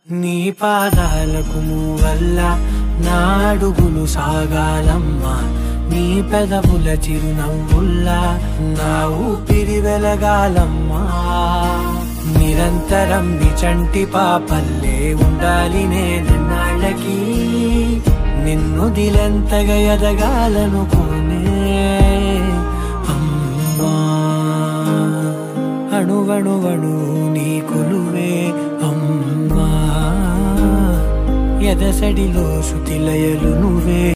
నీ పాదాలకు వల్ల నా అడుగులు సాగాలమ్మా నీ పెదవుల చిరునవ్వుల్లా నా ఊపిరి వెలగాలమ్మా నిరంతరం నిచంటి పాపల్లే ఉండాలి నేనన్నాళ్ళకి నిన్ను దిలెంతగా ఎదగాలనుకోనే అమ్మా అణువణువణు నీ కొలువే అమ్మా ఎదసడిలో శృతిలయలు నువ్వే